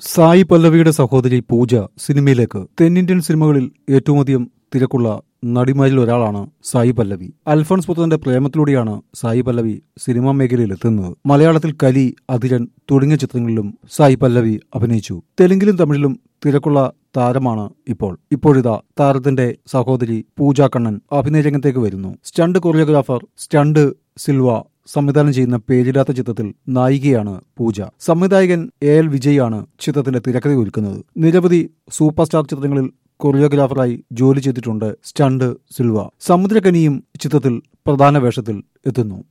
സായി പല്ലവിയുടെ സഹോദരി പൂജ സിനിമയിലേക്ക് തെന്നിന്ത്യൻ സിനിമകളിൽ ഏറ്റവും അധികം തിരക്കുള്ള നടിമാരിൽ ഒരാളാണ് സായി പല്ലവി അൽഫോൺസ് പുത്രന്റെ പ്രേമത്തിലൂടെയാണ് സായി പല്ലവി സിനിമാ മേഖലയിൽ എത്തുന്നത് മലയാളത്തിൽ കലി അതിരൻ തുടങ്ങിയ ചിത്രങ്ങളിലും സായി പല്ലവി അഭിനയിച്ചു തെലുങ്കിലും തമിഴിലും തിരക്കുള്ള താരമാണ് ഇപ്പോൾ ഇപ്പോഴിതാ താരത്തിന്റെ സഹോദരി പൂജ കണ്ണൻ അഭിനയ രംഗത്തേക്ക് വരുന്നു സ്റ്റണ്ട് കൊറിയോഗ്രാഫർ സ്റ്റണ്ട് സിൽവ സംവിധാനം ചെയ്യുന്ന പേരില്ലാത്ത ചിത്രത്തിൽ നായികയാണ് പൂജ സംവിധായകൻ എ എൽ വിജയ് ആണ് ചിത്രത്തിന്റെ തിരക്കഥ ഒരുക്കുന്നത് നിരവധി സൂപ്പർ സ്റ്റാർ ചിത്രങ്ങളിൽ കൊറിയോഗ്രാഫറായി ജോലി ചെയ്തിട്ടുണ്ട് സ്റ്റണ്ട് സിൽവ സമുദ്രകനിയും ചിത്രത്തിൽ പ്രധാന വേഷത്തിൽ എത്തുന്നു